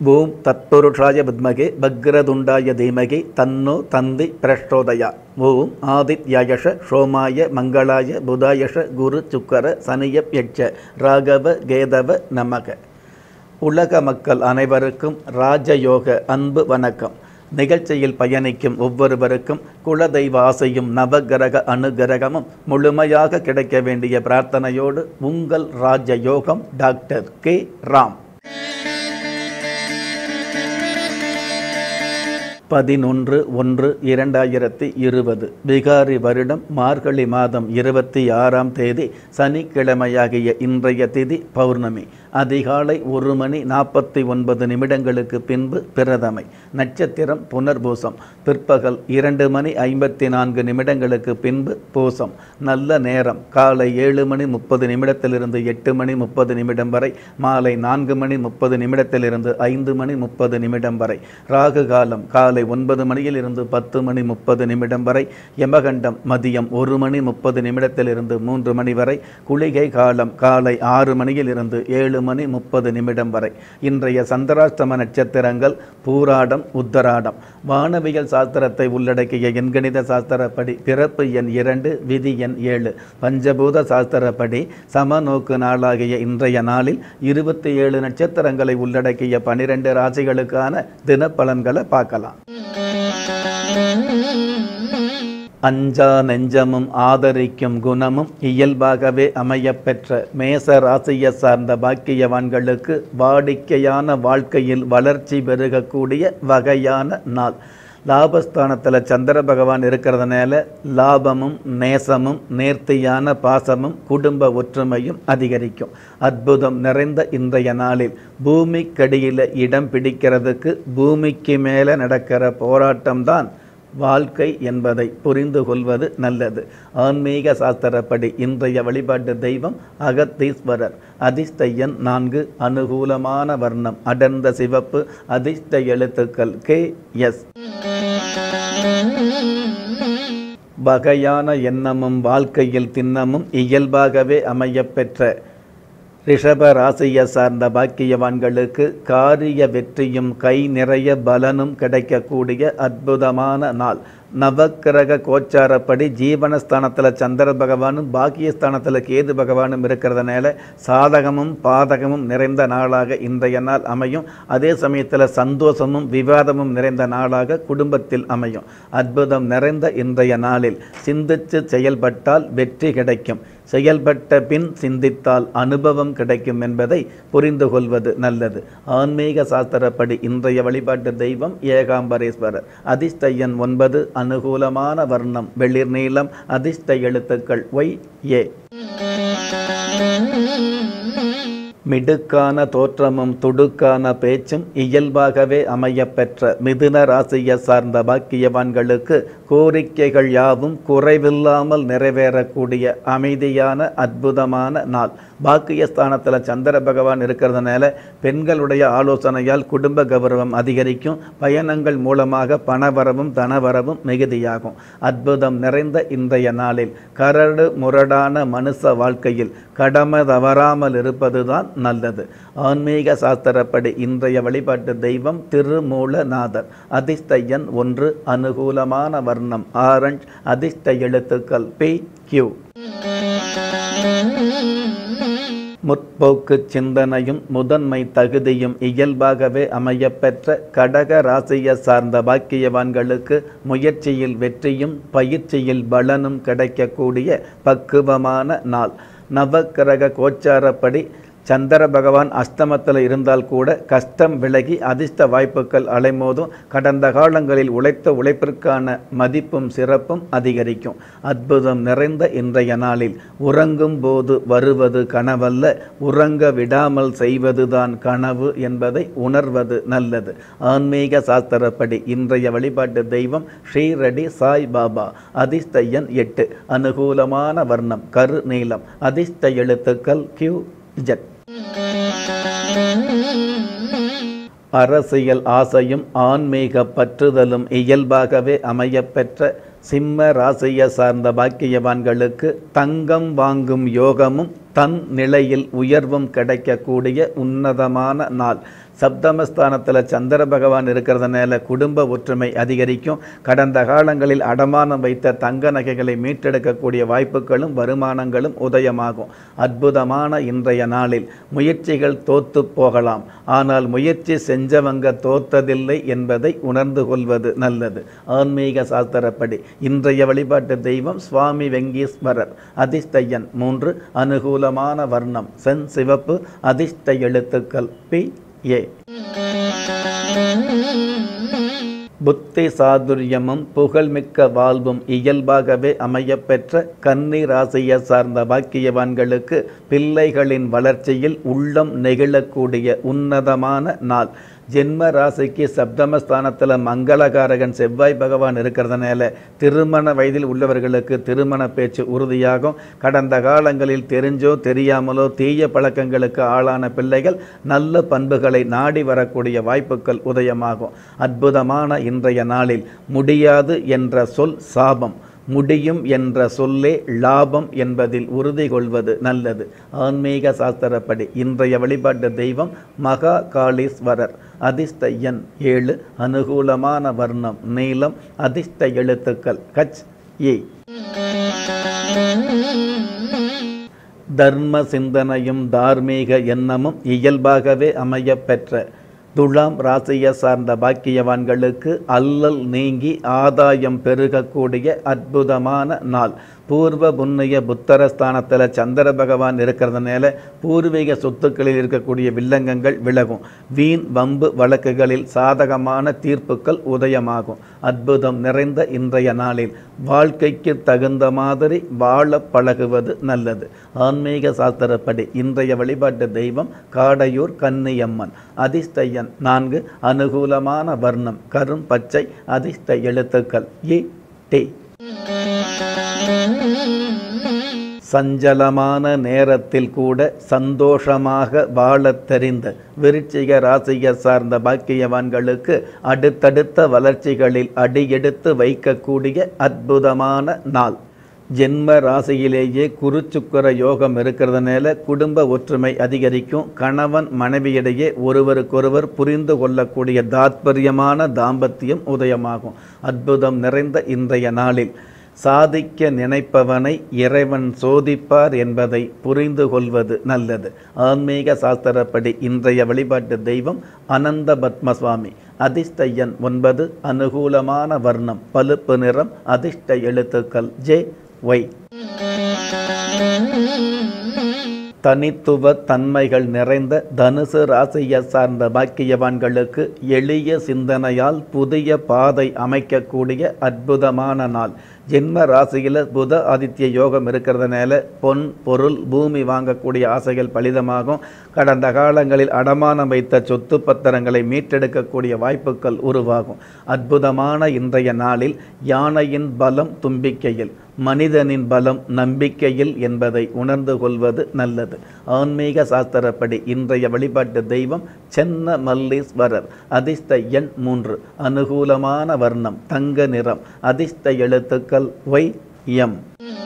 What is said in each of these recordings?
ஓம் தத்புருஷாய வித்மகே பக்ரதுண்டாய தீமகி தன்னோ தந்தி பிரச்சோதயா ஓம் ஆதித்யாயஷ சோமாய மங்களாய புதாயஷ குரு சுக்கர சனியப் யட்ச ராகவ கேதவ நமக உலக மக்கள் அனைவருக்கும் ராஜயோக அன்பு வணக்கம் நிகழ்ச்சியில் பயணிக்கும் ஒவ்வொருவருக்கும் குலதெய்வ ஆசையும் நவகிரக அனுகிரகமும் முழுமையாக கிடைக்க வேண்டிய பிரார்த்தனையோடு உங்கள் ராஜயோகம் டாக்டர் கே ராம் பதினொன்று ஒன்று இரண்டாயிரத்தி இருபது பிகாரி வருடம் மார்கழி மாதம் இருபத்தி ஆறாம் தேதி சனிக்கிழமையாகிய இன்றைய திதி பௌர்ணமி அதிகாலை ஒரு மணி நாற்பத்தி ஒன்பது நிமிடங்களுக்கு பின்பு பிரதமை நட்சத்திரம் புனர்பூசம் பிற்பகல் இரண்டு மணி ஐம்பத்தி நான்கு நிமிடங்களுக்கு பின்பு பூசம் நல்ல நேரம் காலை ஏழு மணி முப்பது நிமிடத்திலிருந்து எட்டு மணி முப்பது நிமிடம் வரை மாலை நான்கு மணி முப்பது நிமிடத்திலிருந்து ஐந்து மணி முப்பது நிமிடம் வரை ராகு காலம் காலை ஒன்பது மணியில் இருந்து பத்து மணி முப்பது நிமிடம் வரை யமகண்டம் மதியம் ஒரு மணி முப்பது நிமிடத்திலிருந்து மூன்று மணி வரை குளிகை காலம் காலை ஆறு மணியில் இருந்து ஏழு மணி முப்பது நிமிடம் வரை இன்றைய சந்திராஷ்டம நட்சத்திரங்கள் பூராடம் உத்தராடம் வானவியல் சாஸ்திரத்தை உள்ளடக்கிய எண்கணித சாஸ்திரப்படி பிறப்பு எண் இரண்டு விதி எண் ஏழு பஞ்சபூத சாஸ்திரப்படி சமநோக்கு நாளாகிய இன்றைய நாளில் இருபத்தி ஏழு நட்சத்திரங்களை உள்ளடக்கிய பனிரெண்டு ராசிகளுக்கான தினப்பலன்களை பார்க்கலாம் அஞ்சா நெஞ்சமும் ஆதரிக்கும் குணமும் இயல்பாகவே அமையப்பெற்ற மேச ராசியை சார்ந்த பாக்கியவான்களுக்கு வாடிக்கையான வாழ்க்கையில் வளர்ச்சி பெருகக்கூடிய வகையான நாள் லாபஸ்தானத்தில் சந்திர பகவான் இருக்கிறதுனால லாபமும் நேசமும் நேர்த்தியான பாசமும் குடும்ப ஒற்றுமையும் அதிகரிக்கும் அற்புதம் நிறைந்த இன்றைய நாளில் பூமிக்கடியில் இடம் பிடிக்கிறதுக்கு பூமிக்கு மேலே நடக்கிற போராட்டம்தான் வாழ்க்கை என்பதை புரிந்து கொள்வது நல்லது ஆன்மீக சாஸ்திரப்படி இன்றைய வழிபாட்டு தெய்வம் அகத்தீஸ்வரர் அதிர்ஷ்டயன் நான்கு அனுகூலமான வர்ணம் அடர்ந்த சிவப்பு அதிர்ஷ்ட எழுத்துக்கள் கே எஸ் வகையான எண்ணமும் வாழ்க்கையில் திண்ணமும் இயல்பாகவே அமையப்பெற்ற ரிஷப ராசியை சார்ந்த பாக்கியவான்களுக்கு காரிய வெற்றியும் கை நிறைய பலனும் கிடைக்கக்கூடிய அற்புதமான நாள் நவக்கிரக கோச்சாரப்படி ஜீவனஸ்தானத்தில் சந்திர பகவானும் பாக்கியஸ்தானத்தில் கேது பகவானும் இருக்கிறதுனால சாதகமும் பாதகமும் நிறைந்த நாளாக இன்றைய நாள் அமையும் அதே சமயத்தில் சந்தோஷமும் விவாதமும் நிறைந்த நாளாக குடும்பத்தில் அமையும் அற்புதம் நிறைந்த இன்றைய நாளில் சிந்தித்து செயல்பட்டால் வெற்றி கிடைக்கும் செயல்பட்ட பின் சிந்தித்தால் அனுபவம் கிடைக்கும் என்பதை புரிந்து கொள்வது நல்லது ஆன்மீக சாஸ்திரப்படி இன்றைய வழிபாட்டு தெய்வம் ஏகாம்பரேஸ்வரர் அதிர்ஷ்டயன் ஒன்பது அனுகூலமான வர்ணம் வெளிர் நீளம் அதிர்ஷ்ட எழுத்துக்கள் ஒய் ஏ மிடுக்கான தோற்றமும் துடுக்கான பேச்சும் இயல்பாகவே அமையப்பெற்ற மிதுன ராசியை சார்ந்த பாக்கியவான்களுக்கு கோரிக்கைகள் யாவும் குறைவில்லாமல் நிறைவேறக்கூடிய அமைதியான அற்புதமான நாள் பாக்கியஸ்தானத்தில் சந்திர பகவான் இருக்கிறதுனால பெண்களுடைய ஆலோசனையால் குடும்ப கௌரவம் அதிகரிக்கும் பயணங்கள் மூலமாக பணவரவும் தனவரவும் மிகுதியாகும் அற்புதம் நிறைந்த இன்றைய நாளில் கரடு முரடான மனுஷ வாழ்க்கையில் கடமை தவறாமல் இருப்பதுதான் நல்லது ஆன்மீக சாஸ்திரப்படி இன்றைய வழிபாட்டு தெய்வம் திருமூலநாதர் அதிர்ஷ்டயன் ஒன்று அனுகூலமான வர்ணம் ஆரஞ்ச் அதிர்ஷ்ட எழுத்துக்கள் பி கியூ முற்போக்கு சிந்தனையும் முதன்மை தகுதியும் இயல்பாகவே அமையப்பெற்ற கடக ராசியை சார்ந்த பாக்கியவான்களுக்கு முயற்சியில் வெற்றியும் பயிற்சியில் பலனும் கிடைக்கக்கூடிய பக்குவமான நாள் நவக்கிரக கோச்சாரப்படி சந்திர பகவான் அஸ்தமத்தில் இருந்தால் கூட கஷ்டம் விலகி அதிர்ஷ்ட வாய்ப்புகள் அலைமோதும் கடந்த காலங்களில் உழைத்த உழைப்பிற்கான மதிப்பும் சிறப்பும் அதிகரிக்கும் அற்புதம் நிறைந்த இன்றைய நாளில் உறங்கும் போது வருவது கனவல்ல உறங்க விடாமல் செய்வதுதான் கனவு என்பதை உணர்வது நல்லது ஆன்மீக சாஸ்திரப்படி இன்றைய வழிபாட்டு தெய்வம் ஸ்ரீரடி சாய் பாபா அதிர்ஷ்ட எண் எட்டு அனுகூலமான வர்ணம் கரு நீளம் அதிர்ஷ்ட எழுத்துக்கள் கியூ ஜெட் அரசியல் ஆசையும் ஆன்மீக பற்றுதலும் இயல்பாகவே அமையப்பெற்ற சிம்ம ராசியை சார்ந்த பாக்கியவான்களுக்கு தங்கம் வாங்கும் யோகமும் தன் நிலையில் உயர்வும் கிடைக்கக்கூடிய உன்னதமான நாள் சப்தமஸ்தானத்தில் சந்திர பகவான் இருக்கிறதுனால குடும்ப ஒற்றுமை அதிகரிக்கும் கடந்த காலங்களில் அடமானம் வைத்த தங்க நகைகளை மீட்டெடுக்கக்கூடிய வாய்ப்புகளும் வருமானங்களும் உதயமாகும் அற்புதமான இன்றைய நாளில் முயற்சிகள் தோத்து போகலாம் ஆனால் முயற்சி செஞ்சவங்க தோத்ததில்லை என்பதை உணர்ந்து கொள்வது நல்லது ஆன்மீக சாஸ்திரப்படி இன்றைய வழிபாட்டு தெய்வம் சுவாமி வெங்கீஸ்வரர் அதிர்ஷ்டயன் மூன்று அனுகூலமான வர்ணம் சென் சிவப்பு அதிர்ஷ்ட எழுத்துக்கள் பி ஏ புத்தி சாதுரியமும் புகழ்மிக்க வாழ்வும் இயல்பாகவே அமையப்பெற்ற கன்னி ராசியை சார்ந்த பாக்கியவான்களுக்கு பிள்ளைகளின் வளர்ச்சியில் உள்ளம் நெகிழக்கூடிய உன்னதமான நாள் ஜென்ம ராசிக்கு சப்தமஸ்தானத்தில் மங்களகாரகன் செவ்வாய் பகவான் இருக்கிறதுனால திருமண வயதில் உள்ளவர்களுக்கு திருமண பேச்சு உறுதியாகும் கடந்த காலங்களில் தெரிஞ்சோ தெரியாமலோ தீய பழக்கங்களுக்கு ஆளான பிள்ளைகள் நல்ல பண்புகளை நாடி வரக்கூடிய வாய்ப்புகள் உதயமாகும் அற்புதமான இன்றைய நாளில் முடியாது என்ற சொல் சாபம் முடியும் என்ற சொல்லே லாபம் என்பதில் உறுதி கொள்வது நல்லது ஆன்மீக சாஸ்திரப்படி இன்றைய வழிபாட்டு தெய்வம் மகா காளீஸ்வரர் அதிர்ஷ்ட எண் ஏழு அனுகூலமான வர்ணம் நீலம் அதிர்ஷ்ட எழுத்துக்கள் கச் ஏ தர்ம சிந்தனையும் தார்மீக எண்ணமும் இயல்பாகவே அமையப் பெற்ற துலாம் ராசியை சார்ந்த பாக்கியவான்களுக்கு அல்லல் நீங்கி ஆதாயம் பெருகக்கூடிய அற்புதமான நாள் பூர்வ புண்ணிய புத்தரஸ்தானத்தில் சந்திர பகவான் இருக்கிறதுனால பூர்வீக சொத்துக்களில் இருக்கக்கூடிய வில்லங்கங்கள் விலகும் வீண் வம்பு வழக்குகளில் சாதகமான தீர்ப்புகள் உதயமாகும் அற்புதம் நிறைந்த இன்றைய நாளில் வாழ்க்கைக்கு தகுந்த மாதிரி வாழ பழகுவது நல்லது ஆன்மீக சாஸ்திரப்படி இன்றைய வழிபாட்டு தெய்வம் காடையூர் கன்னியம்மன் அதிர்ஷ்டயன் நான்கு அனுகூலமான வர்ணம் கரும் பச்சை அதிர்ஷ்ட எழுத்துக்கள் ஏ டே சஞ்சலமான நேரத்தில் கூட சந்தோஷமாக வாழத் தெரிந்த விருச்சிக ராசியை சார்ந்த பாக்கியவான்களுக்கு அடுத்தடுத்த வளர்ச்சிகளில் அடியெடுத்து வைக்கக்கூடிய அற்புதமான நாள் ஜென்ம ராசியிலேயே குருச்சுக்கர யோகம் இருக்கிறதுனால குடும்ப ஒற்றுமை அதிகரிக்கும் கணவன் மனைவியிடையே ஒருவருக்கொருவர் புரிந்து கொள்ளக்கூடிய தாத்பரியமான தாம்பத்தியம் உதயமாகும் அற்புதம் நிறைந்த இன்றைய நாளில் சாதிக்க நினைப்பவனை இறைவன் சோதிப்பார் என்பதை புரிந்து கொள்வது நல்லது ஆன்மீக சாஸ்திரப்படி இன்றைய வழிபாட்டு தெய்வம் அனந்த பத்மசுவாமி அதிர்ஷ்ட எண் ஒன்பது அனுகூலமான வர்ணம் பழுப்பு நிறம் அதிர்ஷ்ட எழுத்துக்கள் ஜே ஒய் தனித்துவ தன்மைகள் நிறைந்த தனுசு ராசியை சார்ந்த பாக்கியவான்களுக்கு எளிய சிந்தனையால் புதிய பாதை அமைக்கக்கூடிய அற்புதமான நாள் ஜென்ம ராசியில் புத ஆதித்ய யோகம் இருக்கிறதுனால பொன் பொருள் பூமி வாங்கக்கூடிய ஆசைகள் பலிதமாகும் கடந்த காலங்களில் அடமானம் வைத்த சொத்து பத்திரங்களை மீட்டெடுக்கக்கூடிய வாய்ப்புகள் உருவாகும் அற்புதமான இன்றைய நாளில் யானையின் பலம் தும்பிக்கையில் மனிதனின் பலம் நம்பிக்கையில் என்பதை உணர்ந்து கொள்வது நல்லது ஆன்மீக சாஸ்திரப்படி இன்றைய வழிபாட்டு தெய்வம் சென்ன மல்லீஸ்வரர் அதிர்ஷ்ட எண் மூன்று அனுகூலமான வர்ணம் தங்க நிறம் அதிர்ஷ்ட எழுத்துக்கள் ஒய் எம்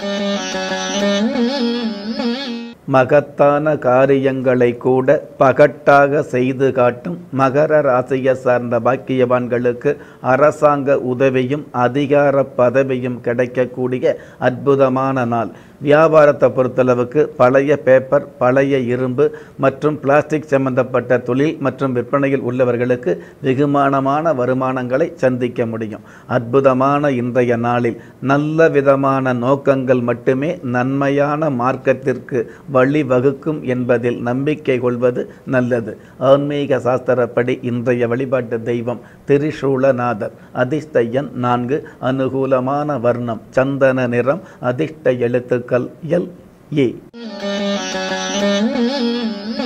மகத்தான காரியங்களை கூட பகட்டாக செய்து காட்டும் மகர ராசியை சார்ந்த பாக்கியவான்களுக்கு அரசாங்க உதவியும் அதிகார பதவியும் கிடைக்கக்கூடிய அற்புதமான நாள் வியாபாரத்தை பொறுத்தளவுக்கு பழைய பேப்பர் பழைய இரும்பு மற்றும் பிளாஸ்டிக் சம்பந்தப்பட்ட தொழில் மற்றும் விற்பனையில் உள்ளவர்களுக்கு வெகுமானமான வருமானங்களை சந்திக்க முடியும் அற்புதமான இன்றைய நாளில் நல்ல விதமான நோக்கங்கள் மட்டுமே நன்மையான மார்க்கத்திற்கு வழிவகுக்கும் என்பதில் நம்பிக்கை கொள்வது நல்லது ஆன்மீக சாஸ்திரப்படி இன்றைய வழிபாட்டு தெய்வம் திரிசூலநாதர் அதிர்ஷ்ட எண் நான்கு அனுகூலமான வர்ணம் சந்தன நிறம் அதிர்ஷ்ட எழுத்துக்கள் எல் ஏ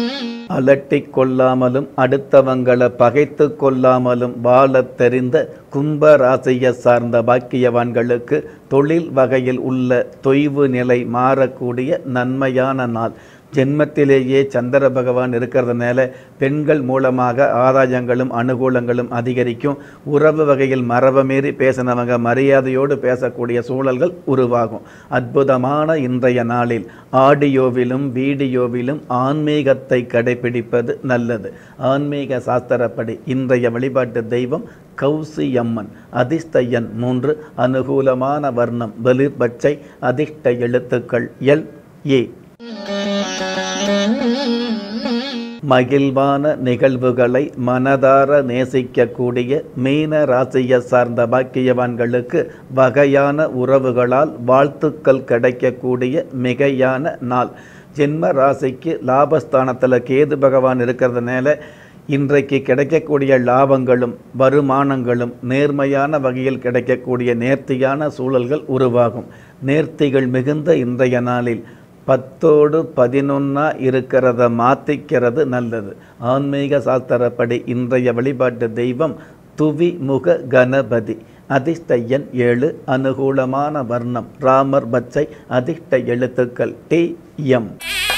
அலட்டிக் கொள்ளாமலும் அடுத்தவங்களை பகைத்து கொள்ளாமலும் வாழத் தெரிந்த கும்ப ராசியை சார்ந்த பாக்கியவான்களுக்கு தொழில் வகையில் உள்ள தொய்வு நிலை மாறக்கூடிய நன்மையான நாள் ஜென்மத்திலேயே சந்திர பகவான் இருக்கிறதுனால பெண்கள் மூலமாக ஆதாயங்களும் அனுகூலங்களும் அதிகரிக்கும் உறவு வகையில் மரபு மீறி பேசினவங்க மரியாதையோடு பேசக்கூடிய சூழல்கள் உருவாகும் அற்புதமான இன்றைய நாளில் ஆடியோவிலும் வீடியோவிலும் ஆன்மீகத்தை கடைபிடிப்பது நல்லது ஆன்மீக சாஸ்திரப்படி இன்றைய வழிபாட்டு தெய்வம் கௌசியம்மன் அதிர்ஷ்ட எண் மூன்று அனுகூலமான வர்ணம் வெளிர் பச்சை அதிர்ஷ்ட எழுத்துக்கள் எல் ஏ மகிழ்வான நிகழ்வுகளை மனதார நேசிக்கக்கூடிய மீன ராசியை சார்ந்த பாக்கியவான்களுக்கு வகையான உறவுகளால் வாழ்த்துக்கள் கிடைக்கக்கூடிய மிகையான நாள் ஜென்ம ராசிக்கு லாபஸ்தானத்தில் கேது பகவான் இருக்கிறதுனால இன்றைக்கு கிடைக்கக்கூடிய லாபங்களும் வருமானங்களும் நேர்மையான வகையில் கிடைக்கக்கூடிய நேர்த்தியான சூழல்கள் உருவாகும் நேர்த்திகள் மிகுந்த இன்றைய நாளில் பத்தோடு பதினொன்னா இருக்கிறத மாற்றிக்கிறது நல்லது ஆன்மீக சாஸ்திரப்படி இன்றைய வழிபாட்டு தெய்வம் துவிமுக கணபதி அதிர்ஷ்ட எண் ஏழு அனுகூலமான வர்ணம் ராமர் பச்சை அதிர்ஷ்ட எழுத்துக்கள் டி எம்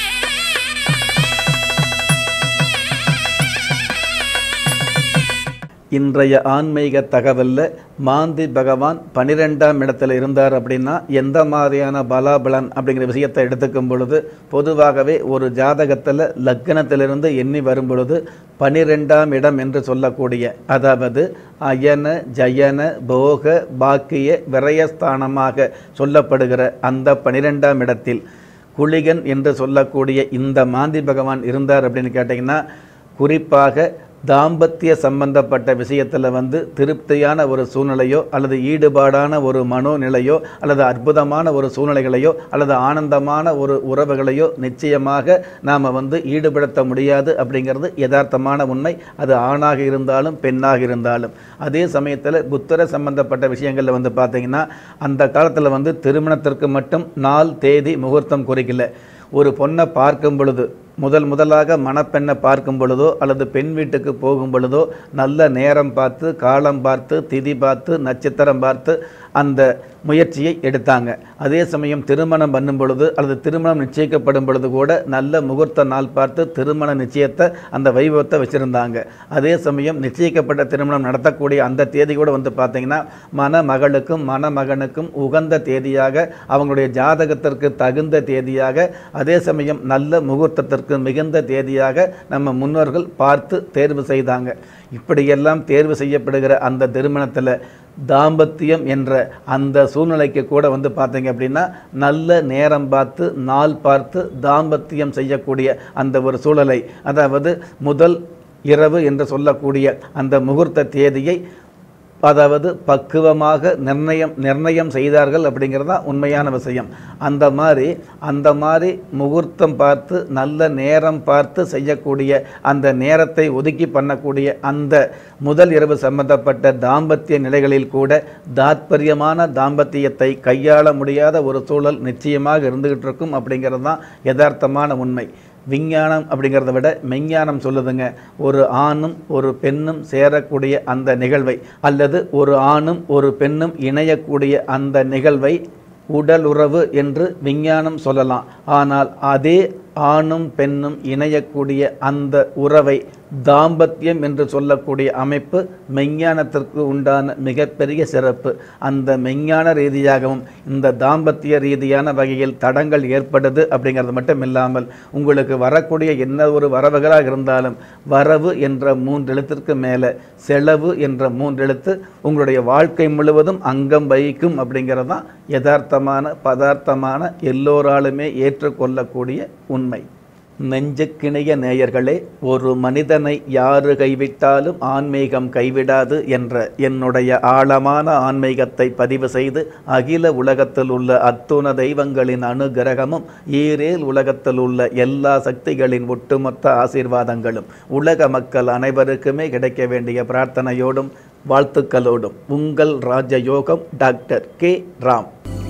இன்றைய ஆன்மீக தகவலில் மாந்தி பகவான் பனிரெண்டாம் இடத்துல இருந்தார் அப்படின்னா எந்த மாதிரியான பலாபலன் அப்படிங்கிற விஷயத்தை எடுத்துக்கும் பொழுது பொதுவாகவே ஒரு ஜாதகத்தில் லக்னத்திலிருந்து எண்ணி வரும் பொழுது பனிரெண்டாம் இடம் என்று சொல்லக்கூடிய அதாவது அயன ஜயன போக பாக்கிய விரயஸ்தானமாக சொல்லப்படுகிற அந்த பனிரெண்டாம் இடத்தில் குளிகன் என்று சொல்லக்கூடிய இந்த மாந்தி பகவான் இருந்தார் அப்படின்னு கேட்டிங்கன்னா குறிப்பாக தாம்பத்திய சம்பந்தப்பட்ட விஷயத்தில் வந்து திருப்தியான ஒரு சூழ்நிலையோ அல்லது ஈடுபாடான ஒரு மனோநிலையோ அல்லது அற்புதமான ஒரு சூழ்நிலைகளையோ அல்லது ஆனந்தமான ஒரு உறவுகளையோ நிச்சயமாக நாம் வந்து ஈடுபடுத்த முடியாது அப்படிங்கிறது யதார்த்தமான உண்மை அது ஆணாக இருந்தாலும் பெண்ணாக இருந்தாலும் அதே சமயத்தில் புத்தர சம்பந்தப்பட்ட விஷயங்களில் வந்து பார்த்திங்கன்னா அந்த காலத்தில் வந்து திருமணத்திற்கு மட்டும் நாள் தேதி முகூர்த்தம் குறிக்கல ஒரு பொண்ணை பார்க்கும் பொழுது முதல் முதலாக மணப்பெண்ணை பார்க்கும் பொழுதோ அல்லது பெண் வீட்டுக்கு போகும் பொழுதோ நல்ல நேரம் பார்த்து காலம் பார்த்து திதி பார்த்து நட்சத்திரம் பார்த்து அந்த முயற்சியை எடுத்தாங்க அதே சமயம் திருமணம் பண்ணும் பொழுது அல்லது திருமணம் நிச்சயிக்கப்படும் பொழுது கூட நல்ல முகூர்த்த நாள் பார்த்து திருமண நிச்சயத்தை அந்த வைபவத்தை வச்சுருந்தாங்க அதே சமயம் நிச்சயிக்கப்பட்ட திருமணம் நடத்தக்கூடிய அந்த தேதி கூட வந்து பார்த்திங்கன்னா மணமகளுக்கும் மணமகனுக்கும் உகந்த தேதியாக அவங்களுடைய ஜாதகத்திற்கு தகுந்த தேதியாக அதே சமயம் நல்ல முகூர்த்தத்திற்கு மிகுந்த தேதியாக நம்ம முன்னோர்கள் பார்த்து தேர்வு செய்தாங்க இப்படியெல்லாம் தேர்வு செய்யப்படுகிற அந்த திருமணத்தில் தாம்பத்தியம் என்ற அந்த சூழ்நிலைக்கு கூட வந்து பார்த்தீங்க அப்படின்னா நல்ல நேரம் பார்த்து நாள் பார்த்து தாம்பத்தியம் செய்யக்கூடிய அந்த ஒரு சூழலை அதாவது முதல் இரவு என்று சொல்லக்கூடிய அந்த முகூர்த்த தேதியை அதாவது பக்குவமாக நிர்ணயம் நிர்ணயம் செய்தார்கள் அப்படிங்கிறது தான் உண்மையான விஷயம் அந்த மாதிரி அந்த மாதிரி முகூர்த்தம் பார்த்து நல்ல நேரம் பார்த்து செய்யக்கூடிய அந்த நேரத்தை ஒதுக்கி பண்ணக்கூடிய அந்த முதல் இரவு சம்பந்தப்பட்ட தாம்பத்திய நிலைகளில் கூட தாத்பரியமான தாம்பத்தியத்தை கையாள முடியாத ஒரு சூழல் நிச்சயமாக இருந்துகிட்டு இருக்கும் அப்படிங்கிறது தான் யதார்த்தமான உண்மை விஞ்ஞானம் அப்படிங்கிறத விட மெஞ்ஞானம் சொல்லுதுங்க ஒரு ஆணும் ஒரு பெண்ணும் சேரக்கூடிய அந்த நிகழ்வை அல்லது ஒரு ஆணும் ஒரு பெண்ணும் இணையக்கூடிய அந்த நிகழ்வை உடலுறவு என்று விஞ்ஞானம் சொல்லலாம் ஆனால் அதே ஆணும் பெண்ணும் இணையக்கூடிய அந்த உறவை தாம்பத்தியம் என்று சொல்லக்கூடிய அமைப்பு மெஞ்ஞானத்திற்கு உண்டான மிகப்பெரிய சிறப்பு அந்த மெஞ்ஞான ரீதியாகவும் இந்த தாம்பத்திய ரீதியான வகையில் தடங்கள் ஏற்படுது அப்படிங்கிறது மட்டும் இல்லாமல் உங்களுக்கு வரக்கூடிய என்ன ஒரு வரவுகளாக இருந்தாலும் வரவு என்ற மூன்றெழுத்திற்கு மேலே செலவு என்ற மூன்றெழுத்து உங்களுடைய வாழ்க்கை முழுவதும் அங்கம் வகிக்கும் அப்படிங்கிறது தான் யதார்த்தமான பதார்த்தமான எல்லோராலுமே ஏற்றுக்கொள்ளக்கூடிய உண்மை நெஞ்சுக்கிணைய நேயர்களே ஒரு மனிதனை யாரு கைவிட்டாலும் ஆன்மீகம் கைவிடாது என்ற என்னுடைய ஆழமான ஆன்மீகத்தை பதிவு செய்து அகில உலகத்தில் உள்ள அத்துண தெய்வங்களின் அனுகிரகமும் ஈரேல் உலகத்தில் உள்ள எல்லா சக்திகளின் ஒட்டுமொத்த ஆசீர்வாதங்களும் உலக மக்கள் அனைவருக்குமே கிடைக்க வேண்டிய பிரார்த்தனையோடும் வாழ்த்துக்களோடும் உங்கள் ராஜயோகம் டாக்டர் கே ராம்